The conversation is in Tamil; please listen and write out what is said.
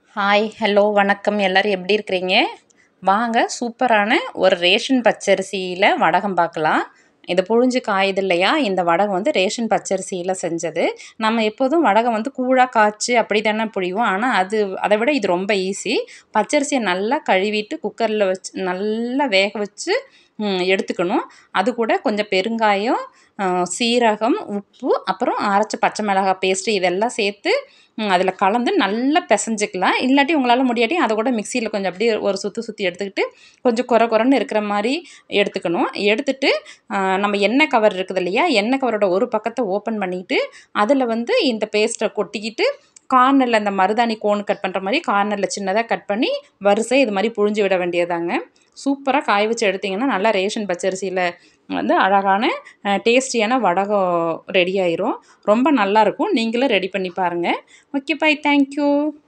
ஹாய் ஹலோ வணக்கம் எல்லோரும் எப்படி இருக்கிறீங்க வாங்க சூப்பரான ஒரு ரேஷன் பச்சரிசியில் வடகம் பார்க்கலாம் இது புழிஞ்சு காயுது இல்லையா இந்த வடகம் வந்து ரேஷன் பச்சரிசியில் செஞ்சது நம்ம எப்போதும் வடகம் வந்து கூழாக காய்ச்சி அப்படி தானே புழிவோம் ஆனால் அது அதை விட இது ரொம்ப ஈஸி பச்சரிசியை நல்லா கழுவிட்டு குக்கரில் வச்சு நல்லா வேக வச்சு ம், எடுத்துக்கணும் அது கூட கொஞ்சம் பெருங்காயம் ஆ, சீரகம் உப்பு அப்புறம் அரைச்ச பச்சை மிளகாய் பேஸ்ட்டு இதெல்லாம் சேர்த்து அதில் கலந்து நல்லா பிசைஞ்சிக்கலாம் இல்லாட்டி உங்களால் முடியாட்டி அதை கூட மிக்சியில் கொஞ்சம் அப்படியே ஒரு சுற்றி சுற்றி எடுத்துக்கிட்டு கொஞ்சம் குறை குறைன்னு இருக்கிற மாதிரி எடுத்துக்கணும் எடுத்துட்டு ஆ, நம்ம எண்ணெய் கவர் இருக்குது இல்லையா எண்ணெய் கவரோட ஒரு பக்கத்தை ஓப்பன் பண்ணிக்கிட்டு அதில் வந்து இந்த பேஸ்ட்டை கொட்டிக்கிட்டு கார்னரில் அந்த மருதாணி கோன் கட் பண்ணுற மாதிரி கார்னரில் சின்னதாக கட் பண்ணி வரிசை இது மாதிரி புழிஞ்சு விட வேண்டியதாங்க சூப்பராக காய வச்சு எடுத்திங்கன்னா நல்லா ரேஷன் பச்சரிசியில் வந்து அழகான டேஸ்டியான வடகம் ரெடி ஆயிரும் ரொம்ப நல்லாயிருக்கும் நீங்களும் ரெடி பண்ணி பாருங்கள் ஓகே பை தேங்க்யூ